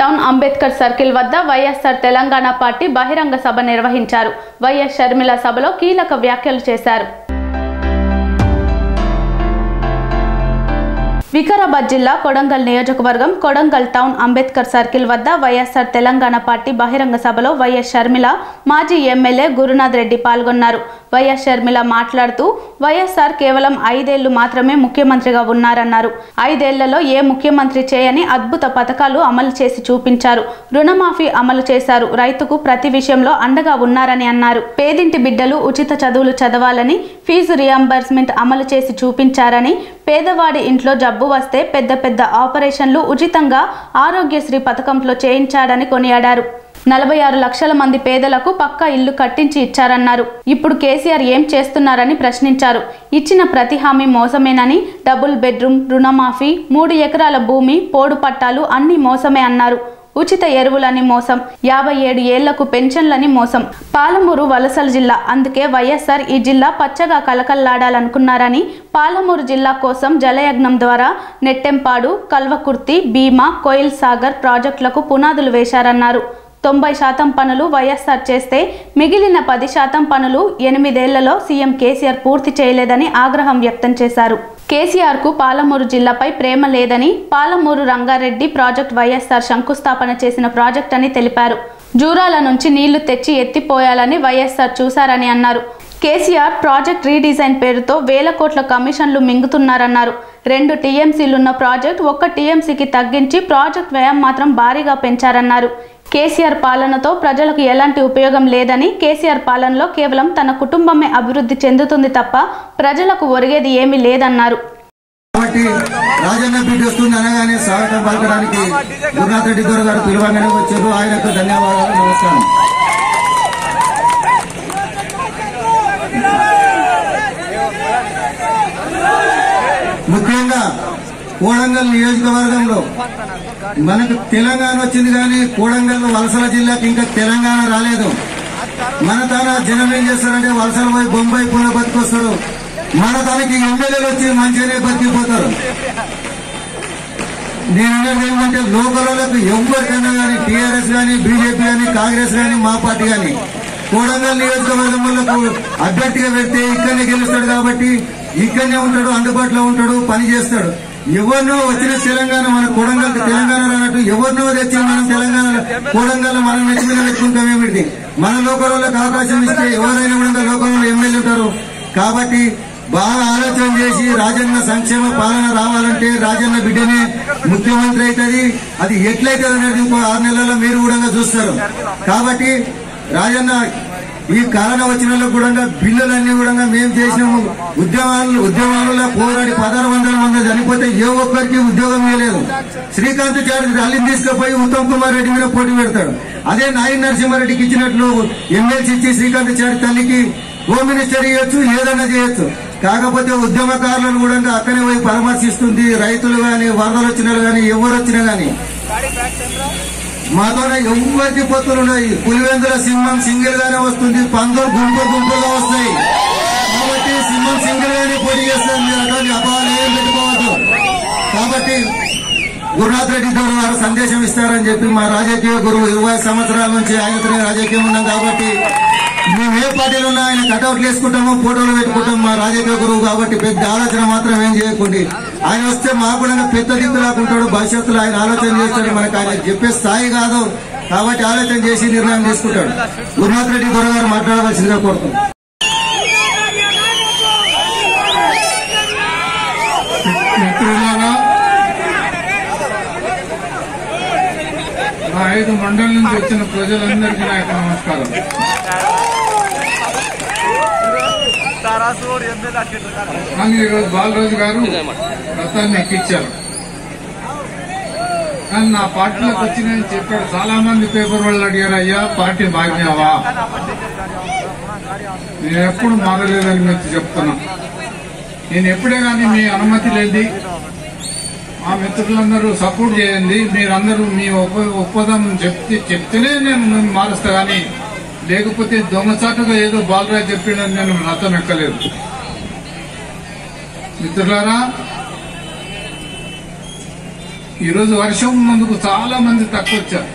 Town Ambedkar circle వద్ద YSR Telangana party బహిరంగ సభ నిర్వహించారు వైఎస్ షర్మిల సభలో కీలక వ్యాఖ్యలు చేశారు వికారాబాద్ జిల్లా కొడంగల్ నియోజకవర్గం కొడంగల్ టౌన్ అంబేద్కర్ సర్కిల్ వద్ద వైఎస్ఆర్ తెలంగాణ పార్టీ బహిరంగ సభలో వైఎస్ షర్మిల మాజీ ఎమ్మెల్యే గురునాథ్ రెడ్డి పాల్గొన్నారు వైఎస్ షర్మిల మాట్లాడుతూ వైఎస్ఆర్ కేవలం ఐదేళ్లు మాత్రమే ముఖ్యమంత్రిగా ఉన్నారన్నారు ఐదేళ్లలో ఏ ముఖ్యమంత్రి చేయని అద్భుత పథకాలు అమలు చేసి చూపించారు రుణమాఫీ అమలు చేశారు రైతుకు ప్రతి విషయంలో అండగా ఉన్నారని అన్నారు పేదింటి బిడ్డలు ఉచిత చదువులు చదవాలని ఫీజు రియంబర్స్మెంట్ అమలు చేసి చూపించారని పేదవాడి ఇంట్లో జబ్బు వస్తే పెద్ద పెద్ద ఆపరేషన్లు ఉచితంగా ఆరోగ్యశ్రీ పథకంలో చేయించాడని కొనియాడారు నలభై ఆరు లక్షల మంది పేదలకు పక్కా ఇల్లు కట్టించి ఇచ్చారన్నారు ఇప్పుడు కేసీఆర్ ఏం చేస్తున్నారని ప్రశ్నించారు ఇచ్చిన ప్రతి హామీ మోసమేనని డబుల్ బెడ్రూమ్ రుణమాఫీ మూడు ఎకరాల భూమి పోడు పట్టాలు అన్ని మోసమే అన్నారు ఉచిత ఎరువులని మోసం యాభై ఏడు ఏళ్లకు పెన్షన్లని మోసం పాలమూరు వలసల జిల్లా అందుకే వైఎస్ఆర్ ఈ జిల్లా పచ్చగా కలకల్లాడాలనుకున్నారని పాలమూరు జిల్లా కోసం జలయజ్ఞం ద్వారా నెట్టెంపాడు కల్వకుర్తి భీమా కోయిల్ సాగర్ ప్రాజెక్టులకు పునాదులు వేశారన్నారు తొంభై శాతం పనులు వైఎస్ఆర్ చేస్తే మిగిలిన పది శాతం పనులు ఎనిమిదేళ్లలో సీఎం కేసీఆర్ పూర్తి చేయలేదని ఆగ్రహం వ్యక్తం చేశారు కేసీఆర్ కు పాలమూరు జిల్లాపై ప్రేమ లేదని పాలమూరు రంగారెడ్డి ప్రాజెక్ట్ వైఎస్ఆర్ శంకుస్థాపన చేసిన ప్రాజెక్ట్ అని తెలిపారు జూరాల నుంచి నీళ్లు తెచ్చి ఎత్తిపోయాలని వైఎస్ఆర్ చూశారని అన్నారు కేసీఆర్ ప్రాజెక్ట్ రీడిజైన్ పేరుతో వేల కోట్ల కమిషన్లు మింగుతున్నారన్నారు రెండు టీఎంసీలున్న ప్రాజెక్ట్ ఒక్క టీఎంసీకి తగ్గించి ప్రాజెక్ట్ వ్యయం మాత్రం భారీగా పెంచారన్నారు కేసీఆర్ పాలనతో ప్రజలకు ఎలాంటి ఉపయోగం లేదని కేసీఆర్ పాలనలో కేవలం తన కుటుంబమే అభివృద్ధి చెందుతుంది తప్ప ప్రజలకు ఒరిగేది ఏమీ లేదన్నారు కాబట్టి రాజన్న బిడ్డ వస్తుంది అనగానే స్వాగతం పలకడానికి గురునాథ్ రెడ్డి దొర గారు పిలువగానే వచ్చారు ఆయనకు ధన్యవాదాలు నమస్కారం ముఖ్యంగా కోడంగల్ నియోజకవర్గంలో మనకు తెలంగాణ వచ్చింది కానీ కోడంగల్ వలసల జిల్లాకి ఇంకా తెలంగాణ రాలేదు మన తన జనం ఏం చేస్తారంటే వలసలు పోయి బొంబాయి పూల బతికొస్తారు మన తనకి ఎమ్మెల్యేలు వచ్చి మంచిగానే బతికిపోతారు నేను అనేది ఏమంటే లోకలకు ఎవరికైనా కానీ టీఆర్ఎస్ కానీ బీజేపీ కానీ కాంగ్రెస్ కానీ మా పార్టీ కానీ కోడంగల్ నియోజకవర్గంలో అభ్యర్థిగా పెడితే ఇక్కడనే గెలుస్తాడు కాబట్టి ఇక్కడనే ఉంటాడు అందుబాటులో ఉంటాడు పని చేస్తాడు ఎవరినో వచ్చిన తెలంగాణ మన కోడంగల్ తెలంగాణ రానట్టు ఎవరినో తెచ్చి మనం తెలంగాణ కోడంగల్ మనం నెచ్చి మీద పెట్టుకుంటాం ఏమిటి మన లోకలకు అవకాశం ఇస్తే ఎవరైనా కూడా లోకంలో ఎమ్మెల్యే ఉంటారు కాబట్టి బాగా ఆలోచన చేసి రాజన్న సంక్షేమ పాలన రావాలంటే రాజన్న బిడ్డనే ముఖ్యమంత్రి అవుతుంది అది ఎట్లయితుంది అనేది ఇంకో ఆరు నెలల్లో మీరు కూడా చూస్తారు కాబట్టి రాజన్న ఈ కరోనా వచ్చిన వాళ్ళకు కూడా బిల్లులన్నీ కూడా మేము చేసినాము ఉద్యమాలు ఉద్యమాలలో పోరాడి పదహారు వందల మంది చనిపోతే ఏ ఒక్కరికి ఉద్యోగం ఇవ్వలేదు శ్రీకాంత్ చారి తల్లిని తీసుకుపోయి ఉత్తమ్ కుమార్ రెడ్డి మీద పోటీ పెడతాడు అదే నాయన్ నరసింహారెడ్డికి ఇచ్చినట్లు ఎమ్మెల్సీ ఇచ్చి శ్రీకాంత్ చారి తల్లికి హోమ్ మినిస్టర్ ఇవ్వచ్చు ఏదైనా చేయొచ్చు కాకపోతే ఉద్యమకారులను కూడా అక్కడే పోయి పరామర్శిస్తుంది రైతులు గాని వరదలు వచ్చినా గాని ఎవరు వచ్చినా గాని మాతోనే ఎవరికి పొత్తులు ఉన్నాయి పులివెందుల సింహం సింగిల్ గానే వస్తుంది పందులు గుంపు గుంపులుగా వస్తాయి కాబట్టి సింహం సింగిల్ గానే పోటీ చేస్తారు మీరు అటువంటి అభావాలు ఏం పెట్టుకోవద్దు కాబట్టి గురునాథ్ రెడ్డి గౌడ్ గారు సందేశం ఇస్తారని చెప్పి మా రాజకీయ గురువు ఇరవై సంవత్సరాల నుంచి ఆయనతోనే రాజకీయం ఉన్నాం కాబట్టి మేము ఏ పార్టీలు ఉన్నా ఆయన కటౌట్లు వేసుకుంటాము ఫోటోలు పెట్టుకుంటాం మా రాజకీయ గురువు కాబట్టి పెద్ద ఆలోచన మాత్రం ఏం చేయకండి ఆయన వస్తే మా కూడా పెద్ద దిక్కులాకుంటాడు భవిష్యత్తులో ఆయన ఆలోచన చేస్తాడు మనకు ఆయన చెప్పే స్థాయి కాదు కాబట్టి ఆలోచన చేసి నిర్ణయం తీసుకుంటాడు గురునాథ్ రెడ్డి గౌడ్ గారు మాట్లాడవలసిందిగా కోరుతున్నాం మిత్రులారా నా ఐదు మండలం నుంచి వచ్చిన ప్రజలందరికీ నా యొక్క నమస్కారం కానీ ఈరోజు బాలరాజు గారు రథాన్ని ఎక్కించారు కానీ నా పార్టీలోకి వచ్చిందని చెప్పాడు చాలా మంది పేపర్ వాళ్ళు అడిగారు అయ్యా పార్టీ మారినావా నేను ఎప్పుడు మారలేదని మీకు చెప్తున్నా నేను ఎప్పుడే కానీ మీ అనుమతి లేదు మా మిత్రులందరూ సపోర్ట్ చేయండి మీరందరూ మీ ఒప్ప- ఒప్పందం చెప్తే చెప్తేనే నేను మిమ్మల్ని మారుస్తా కానీ లేకపోతే దొంగచాటుగా ఏదో బాలరాజు చెప్పిండని నేను రథం ఎక్కలేదు మిత్రులారా ఈరోజు వర్షం ఉన్నందుకు చాలా మంది తక్కువ వచ్చారు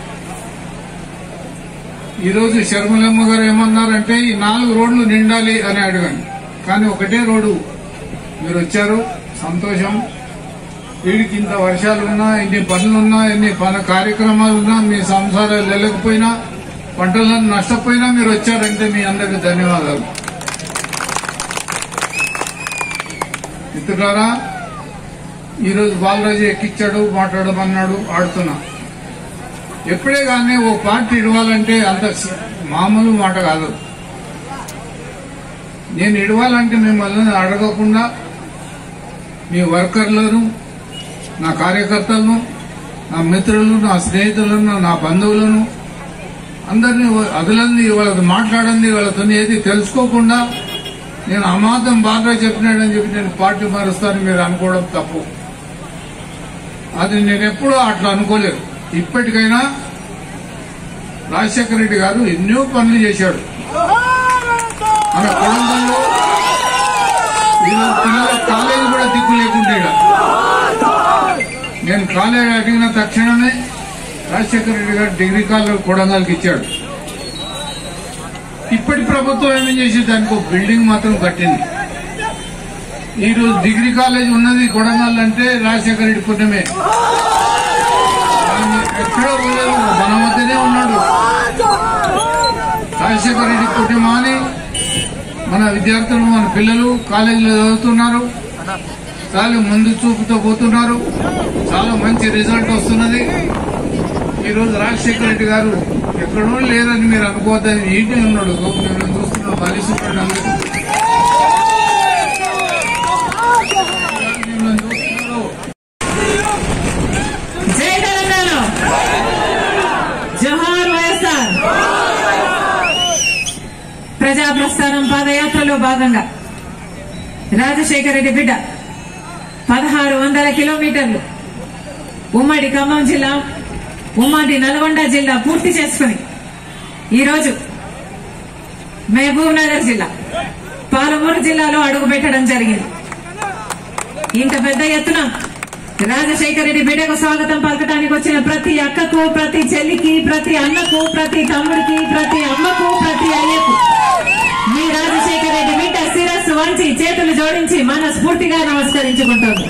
ఈరోజు శర్మలమ్మ గారు ఏమన్నారంటే ఈ నాలుగు రోడ్లు నిండాలి అని అడిగాను కానీ ఒకటే రోడ్డు మీరు వచ్చారు సంతోషం వీడికి ఇంత వర్షాలున్నా ఎన్ని పనులున్నా ఎన్ని పని కార్యక్రమాలున్నా మీ సంసారాలు వెళ్ళకపోయినా పంటలను నష్టపోయినా మీరు వచ్చారంటే మీ అందరికి ధన్యవాదాలు మిత్రులారా ఈరోజు బాలరాజు ఎక్కిచ్చాడు మాట్లాడమన్నాడు ఆడుతున్నా ఎప్పుడే కానీ ఓ పార్టీ ఇడవాలంటే అంత సి- మామూలు మాట కాదు నేను ఇడవాలంటే మిమ్మల్ని అడగకుండా మీ వర్కర్లను నా కార్యకర్తలను నా మిత్రులను నా స్నేహితులను నా బంధువులను అందరినీ అదులంది వాళ్ళతో మాట్లాడండి వాళ్ళతో ఏది తెలుసుకోకుండా నేను అమాతం బాగా చెప్పినాడని చెప్పి నేను పార్టీ మారుస్తానని మీరు అనుకోవడం తప్పు అది నేను ఎప్పుడూ అట్లా అనుకోలేదు ఇప్పటికైనా రాజశేఖర రెడ్డి గారు ఎన్నో పనులు చేశాడు మన కొడంగల్లో ఈరోజు పిల్లల కాలేజీ కూడా దిక్కు లేకుండా ఈడ. నేను కాలేజీ అడిగిన తక్షణమే రాజశేఖర రెడ్డి గారు డిగ్రీ కాలేజ్ కొడంగల్కి ఇచ్చాడు ఇప్పటి ప్రభుత్వం ఏమేం చేసి దానికి ఒక బిల్డింగ్ మాత్రం కట్టింది ఈ రోజు డిగ్రీ కాలేజ్ ఉన్నది కొడంగల్ అంటే రాజశేఖర రెడ్డి పుణ్యమే ఆయన ఎక్కడో పోలేదు మన మధ్యనే ఉన్నాడు రాజశేఖర రెడ్డి పుణ్యమా అని మన విద్యార్థులు మన పిల్లలు కాలేజీలో చదువుతున్నారు చాలా ముందు చూపుతో పోతున్నారు చాలా మంచి రిజల్ట్ వస్తున్నది ఈ రోజు రాజశేఖర రెడ్డి గారు ఎక్కడో లేదని మీరు అనుకోవద్దని ఈటే ఉన్నాడు నేను చూస్తున్నాను బలిస్తున్నాడు అందరూ మిమ్మల్ని చూస్తున్నాడు. జై తెలంగాణ జోహార్ వైఎస్ఆర్ ప్రజా ప్రస్థానం పాదయాత్రలో భాగంగా రాజశేఖర రెడ్డి బిడ్డ పదహారు వందల కిలోమీటర్లు ఉమ్మడి ఖమ్మం జిల్లా ఉమ్మడి నల్గొండ జిల్లా పూర్తి చేసుకుని ఈరోజు మహబూబ్ నగర్ జిల్లా పాలమూరు జిల్లాలో అడుగు పెట్టడం జరిగింది ఇంత పెద్ద ఎత్తున రాజశేఖర రెడ్డి బిడ్డకు స్వాగతం పలకటానికి వచ్చిన ప్రతి అక్కకు ప్రతి చెల్లికి ప్రతి అన్నకు ప్రతి తమ్ముడికి ప్రతి అమ్మకు ప్రతి అయ్యకు మీ రాజశేఖర రెడ్డి బిడ్డ శిరస్సు వంచి చేతులు జోడించి మనస్ఫూర్తిగా నమస్కరించుకుంటుంది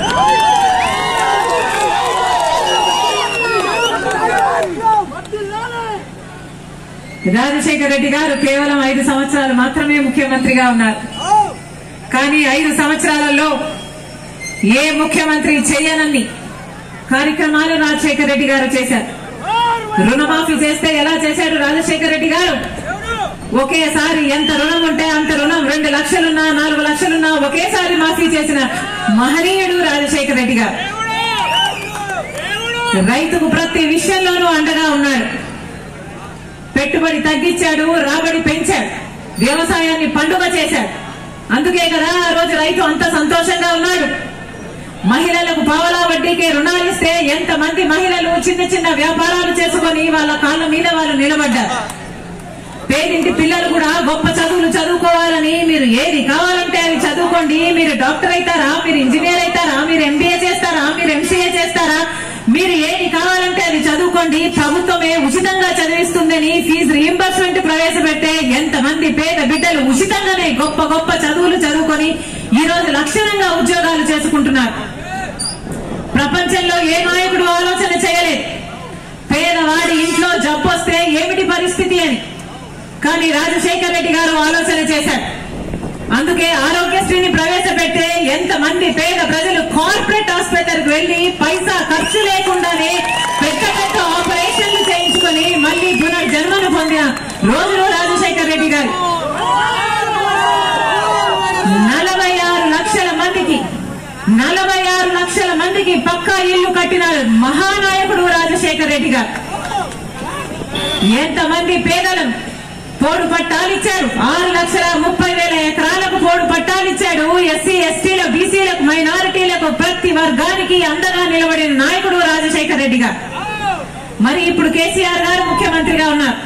రాజశేఖర రెడ్డి గారు కేవలం ఐదు సంవత్సరాలు మాత్రమే ముఖ్యమంత్రిగా ఉన్నారు కానీ ఐదు సంవత్సరాలలో ఏ ముఖ్యమంత్రి చేయనన్ని కార్యక్రమాలు రాజశేఖర రెడ్డి గారు చేశారు రుణమాఫీ చేస్తే ఎలా చేశాడు రాజశేఖర రెడ్డి గారు ఒకేసారి ఎంత రుణం ఉంటే అంత రుణం రెండు లక్షలున్నా నాలుగు లక్షలున్నా ఒకేసారి మాఫీ చేసిన మహనీయుడు రాజశేఖర రెడ్డి గారు రైతుకు ప్రతి విషయంలోనూ అండగా ఉన్నాడు పెట్టుబడి తగ్గించాడు రాబడి పెంచాడు వ్యవసాయాన్ని పండుగ చేశాడు అందుకే కదా ఆ రోజు రైతు అంత సంతోషంగా ఉన్నాడు మహిళలకు పావలా వడ్డీకే రుణాలు ఇస్తే ఎంత మంది మహిళలు చిన్న చిన్న వ్యాపారాలు చేసుకొని వాళ్ళ కాళ్ళ మీద వాళ్ళు నిలబడ్డారు పేదింటి పిల్లలు కూడా గొప్ప చదువులు చదువుకోవాలని మీరు ఏది కావాలంటే అవి చదువుకోండి మీరు డాక్టర్ అవుతారా మీరు ఇంజనీర్ అవుతారా మీరు ఎంబీఏ చేస్తారా మీరు ఎంసీఏ చేస్తారా మీరు ఏది కావాలంటే అది చదువుకోండి ప్రభుత్వమే ఉచితంగా చదివిస్తుందని ఫీజు రీంబర్స్మెంట్ ప్రవేశపెట్టే ఎంతమంది పేద బిడ్డలు ఉచితంగానే గొప్ప గొప్ప చదువులు చదువుకొని ఈ రోజు లక్షణంగా ఉద్యోగాలు చేసుకుంటున్నారు ప్రపంచంలో ఏ నాయకుడు ఆలోచన చేయలేదు పేదవాడి ఇంట్లో జబ్బు వస్తే ఏమిటి పరిస్థితి అని కానీ రాజశేఖర రెడ్డి గారు ఆలోచన చేశారు అందుకే ఆరోగ్యశ్రీని ప్రవేశపెట్టే ఎంతమంది పేద ప్రజలు కార్పొరేట్ హాస్పిటల్కి వెళ్లి పైసా ఖర్చు లేకుండానే పెద్ద పెద్ద ఆపరేషన్లు చేయించుకొని మళ్ళీ పునర్జన్మను పొందిన రోజులు రాజశేఖర రెడ్డి గారు నలభై ఆరు లక్షల మందికి నలభై ఆరు లక్షల మందికి పక్కా ఇల్లు కట్టిన మహానాయకుడు రాజశేఖర రెడ్డి గారు ఎంతమంది పేదలను పోడు పట్టాలిచ్చాడు ఆరు లక్షల ముప్పై వేల ఎకరాలకు పోడు పట్టాలిచ్చాడు ఎస్సీ ఎస్టీల బీసీలకు మైనారిటీలకు ప్రతి వర్గానికి అండగా నిలబడిన నాయకుడు రాజశేఖర రెడ్డి గారు మరి ఇప్పుడు కేసీఆర్ గారు ముఖ్యమంత్రిగా ఉన్నారు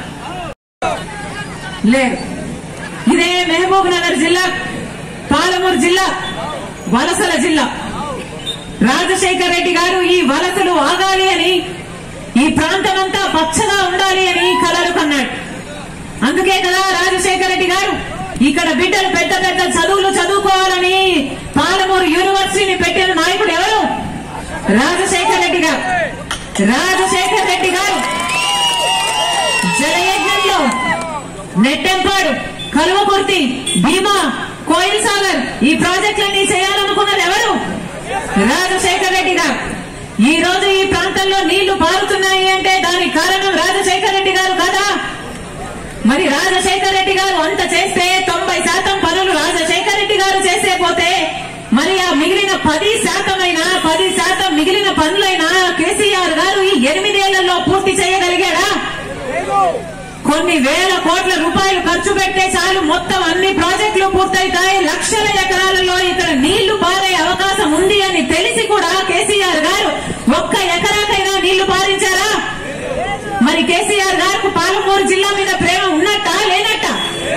లేరు ఇదే మహబూబ్ నగర్ జిల్లా పాలమూరు జిల్లా వలసల జిల్లా రాజశేఖర రెడ్డి గారు ఈ వలసలు ఆగాలి ఈ ప్రాంతం అంతా పచ్చగా ఉండాలి అని కలలు కన్నాడు అందుకే కదా రాజశేఖర రెడ్డి గారు ఇక్కడ బిడ్డలు పెద్ద పెద్ద చదువులు చదువుకోవాలని పాలమూరు యూనివర్సిటీని పెట్టిన నాయకుడు ఎవరు రాజశేఖర రెడ్డి గారు రాజశేఖర రెడ్డి గారు జలయజ్ఞంలో నెట్టెంపాడు కలువకుర్తి భీమా కోయిల్ సాగర్ ఈ ప్రాజెక్టులన్నీ చేయాలనుకున్నది ఎవరు రాజశేఖర రెడ్డి గారు ఈ రోజు ఈ ప్రాంతంలో నీళ్లు పారుతున్నాయి అంటే దానికి కారణం రాజశేఖర రెడ్డి గారు కదా మరి రాజశేఖర రెడ్డి గారు అంత చేస్తే తొంభై శాతం పనులు రాజశేఖర రెడ్డి గారు చేసే పోతే మరి ఆ మిగిలిన పది శాతమైనా పది శాతం మిగిలిన పనులైనా కేసీఆర్ గారు ఈ ఎనిమిదేళ్లలో పూర్తి చేయగలిగాడా కొన్ని వేల కోట్ల రూపాయలు ఖర్చు పెడితే చాలు మొత్తం అన్ని ప్రాజెక్టులు పూర్తయితాయి లక్షల ఎకరాలలో ఇక్కడ నీళ్లు పారే అవకాశం ఉంది అని తెలిసి కూడా కేసీఆర్ గారు ఒక్క ఎకరాకైనా నీళ్లు పారించారా మరి కేసీఆర్ గారికి పాలమూరు జిల్లా మీద ప్రేమ ఉన్నట్టా లేనట్టా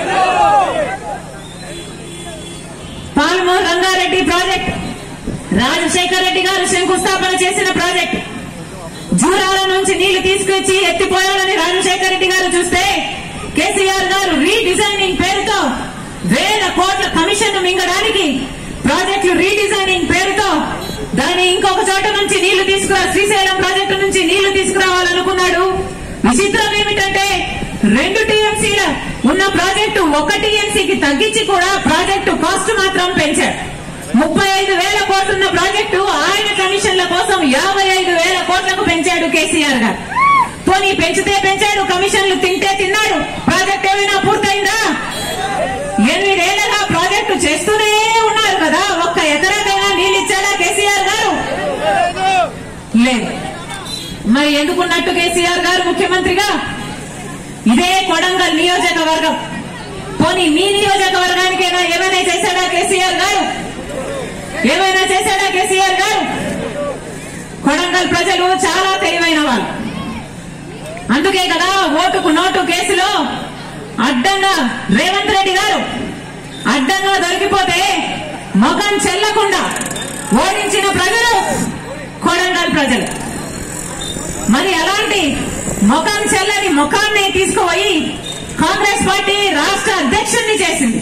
పాలమూరు రంగారెడ్డి ప్రాజెక్ట్ రాజశేఖర రెడ్డి గారు శంకుస్థాపన చేసిన ప్రాజెక్ట్ జూరాల నుంచి నీళ్లు తీసుకొచ్చి ఎత్తిపోయాలని రాజశేఖర రెడ్డి గారు చూస్తే కేసీఆర్ గారు రీడిజైనింగ్ పేరుతో వేల కోట్ల కమిషన్ మింగడానికి ప్రాజెక్టులు రీడిజైనింగ్ పేరుతో దాన్ని ఇంకొక చోట నుంచి నీళ్లు తీసుకురా శ్రీశైలం ప్రాజెక్టు నుంచి నీళ్లు తీసుకురావాలనుకున్నాడు విచిత్రం ఏమిటంటే రెండు టీఎంసీల ఉన్న ప్రాజెక్టు ఒక టీఎంసీకి తగ్గించి కూడా ప్రాజెక్టు కాస్ట్ మాత్రం పెంచాడు ముప్పై ఐదు వేల కోట్లున్న ప్రాజెక్టు ఆయన కమిషన్ల కోసం యాభై ఐదు వేల కోట్లకు పెంచాడు కేసీఆర్ గారు పోనీ పెంచితే పెంచాడు కమిషన్లు తింటే తిన్నాడు ప్రాజెక్ట్ ఏమైనా పూర్తయిందా ఎనిమిదేళ్లగా ప్రాజెక్టు చేస్తూనే ఉన్నారు కదా ఒక్క ఎకరాకైనా నీళ్ళు ఇచ్చాడా కేసీఆర్ గారు లేదు మరి ఎందుకున్నట్టు కేసీఆర్ గారు ముఖ్యమంత్రిగా ఇదే కొడంగల్ నియోజకవర్గం పోనీ మీ నియోజకవర్గానికైనా ఏమైనా చేశాడా కేసీఆర్ గారు ఏమైనా చేశాడా కేసీఆర్ గారు కొడంగల్ ప్రజలు చాలా తెలివైన వాళ్ళు అందుకే కదా ఓటుకు నోటు కేసులో అడ్డంగా రేవంత్ రెడ్డి గారు అడ్డంగా దొరికిపోతే ముఖం చెల్లకుండా ఓడించిన ప్రజలు కొడంగల్ ప్రజలు మరి అలాంటి ముఖం చెల్లని ముఖాన్ని తీసుకుపోయి కాంగ్రెస్ పార్టీ రాష్ట్ర అధ్యక్షుడిని చేసింది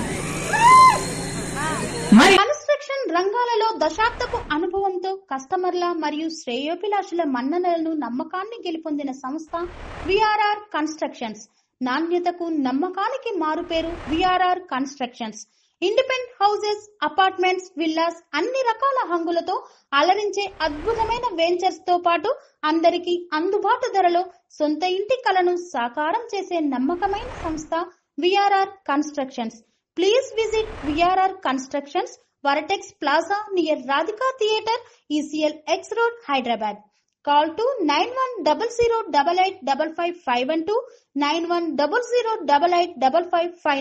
మరి కన్స్ట్రక్షన్ రంగాలలో దశాబ్దపు అనుభవంతో కస్టమర్ల మరియు శ్రేయోభిలాషుల మన్ననలను నమ్మకాన్ని గెలుపొందిన సంస్థ విఆర్ఆర్ కన్స్ట్రక్షన్స్ నాణ్యతకు నమ్మకానికి మారుపేరు VRR constructions independent houses apartments villas అన్ని రకాల హంగులతో అలరించే అద్భుతమైన వెంచర్స్ తో పాటు అందరికీ అందుబాటు ధరలో సొంత ఇంటి కలను సాకారం చేసే నమ్మకమైన సంస్థ VRR constructions please visit VRR constructions vertex plaza near Radhika theatre ECIL X road Hyderabad call to nine one double zero double eight double five five one two nine one double zero double eight double five five